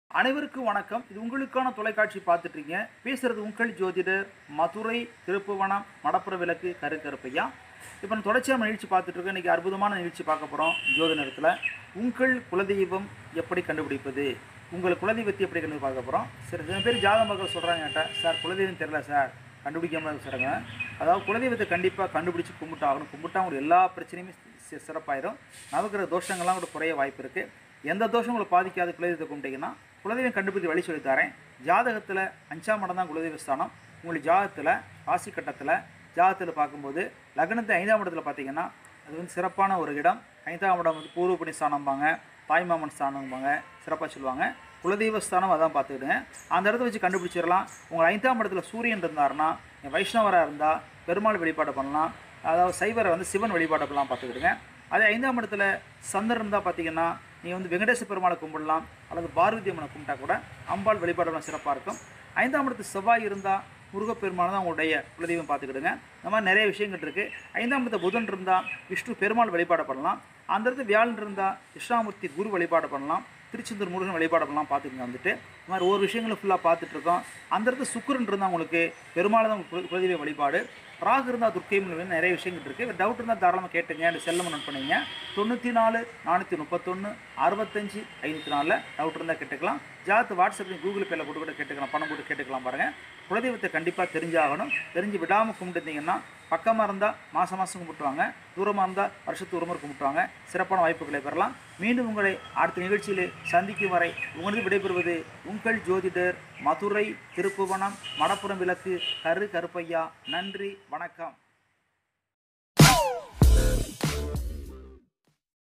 அனைவருக்கும் வணக்கம் இது உங்களுக்கான தொலைக்காட்சி பார்த்துட்டு இருக்கீங்க பேசுறது உங்கள் ஜோதிடர் மதுரை திருப்புவனம் மடப்புற விளக்கு கருக்கருப்பையா இப்போ நான் தொடர்ச்சியாக நிகழ்ச்சி பார்த்துட்டு இருக்கோம் இன்றைக்கி அற்புதமான நிகழ்ச்சி பார்க்க போகிறோம் ஜோதி நேரத்தில் உங்கள் குலதெய்வம் எப்படி கண்டுபிடிப்பது உங்கள் குலதெய்வத்தை எப்படி கண்டு பார்க்க போகிறோம் சரி சில பேர் ஜாதக மக்கள் சொல்கிறாங்க என்கிட்ட சார் குலதெய்வம் தெரியல சார் கண்டுபிடிக்காம சொல்கிறாங்க அதாவது குலதெய்வத்தை கண்டிப்பாக கண்டுபிடிச்சு கும்பிட்டாகணும் கும்பிட்டா உங்களுக்கு எல்லா பிரச்சனையுமே சி- சிறப்பாயிரும் நவக்கிற தோஷங்கள்லாம் கூட குறைய வாய்ப்பு இருக்குது எந்த தோஷம் உங்களை பாதிக்காத குலதெய்வத்தை கும்பிட்டீங்கன்னா குலதெய்வம் கண்டுபிடித்து வழி சொல்லித் தரேன் ஜாதகத்தில் அஞ்சாம் இடம் தான் குலதெய்வ ஸ்தானம் உங்களுக்கு ஜாதகத்தில் ராசி கட்டத்தில் ஜாதகத்தில் பார்க்கும்போது லக்னத்தை ஐந்தாம் இடத்துல பார்த்தீங்கன்னா அது வந்து சிறப்பான ஒரு இடம் ஐந்தாம் இடம் வந்து பூர்வ புண்ணிய ஸ்தானம்பாங்க தாய்மாமன் ஸ்தானம்பாங்க சிறப்பாக சொல்லுவாங்க குலதெய்வ ஸ்தானம் அதான் பார்த்துக்கிடுங்க அந்த இடத்த வச்சு கண்டுபிடிச்சிடலாம் உங்கள் ஐந்தாம் இடத்துல சூரியன் இருந்தாருன்னா நீங்க வைஷ்ணவராக இருந்தால் பெருமாள் வழிபாடு பண்ணலாம் அதாவது சைவரை வந்து சிவன் வழிபாடு பண்ணலாம் பார்த்துக்கிடுங்க அதே ஐந்தாம் இடத்துல சந்திரன் இருந்தால் பார்த்தீங்கன்னா நீங்கள் வந்து வெங்கடேச பெருமாளை கும்பிடலாம் அல்லது பாரதி அம்மனை கும்பிட்டா கூட அம்பாள் வழிபாடுலாம் சிறப்பாக இருக்கும் ஐந்தாம் இடத்து செவ்வாய் இருந்தால் முருகப்பெருமாள் தான் உங்களுடைய குலதெய்வம் பார்த்துக்கிடுங்க இந்த மாதிரி நிறைய விஷயங்கள் இருக்குது ஐந்தாம் இடத்து புதன் இருந்தால் விஷ்ணு பெருமாள் வழிபாடு பண்ணலாம் அந்த இடத்து வியாழன் இருந்தால் கிருஷ்ணாமூர்த்தி குரு வழிபாடு பண்ணலாம் திருச்செந்தூர் முருகன் வழிபாடு பண்ணலாம் பார்த்துக்கங்க வந்துட்டு இந்த மாதிரி ஒரு விஷயங்களை ஃபுல்லாக பார்த்துட்டு இருக்கோம் அந்த இடத்துல சுக்கிரன் இருந்தால் உங்களுக்கு பெருமாள் தான் குல- குலதெய்வ வழிபாடு ராகு இருந்தால் துர்க்கையும் நிறைய விஷயங்கள் இருக்குது டவுட் இருந்தால் தாராளமாக கேட்டுங்க அந்த செல்லம் நோட் பண்ணிங்க தொண்ணூற்றி நாலு நானூற்றி முப்பத்தொன்று அறுபத்தஞ்சு ஐநூற்றி நாலில் டவுட் இருந்தால் கேட்டுக்கலாம் ஜாத்து வாட்ஸ்அப்பில் கூகுள் பேல போட்டு கூட கேட்டுக்கலாம் பணம் போட்டு கேட்டுக்கலாம் பாருங்கள் குலதெய்வத்தை கண்டிப்பாக தெரிஞ்சாகணும் தெரிஞ்சு விடாமல் கும்பிட்டுருந்தீங்கன்னா பக்கமாக இருந்தால் மாதம் மாதம் கும்பிட்டுவாங்க தூரமாக இருந்தால் வருஷத்து ஒரு முறை கும்பிட்டுவாங்க சிறப்பான வாய்ப்புகளை பெறலாம் மீண்டும் உங்களை அடுத்த நிகழ்ச்சியில் சந்திக்கும் வரை உங்களது விடைபெறுவது உங்கள் ஜோதிடர் மதுரை திருப்புவனம் மடப்புறம் விளக்கு கரு கருப்பையா நன்றி வணக்கம்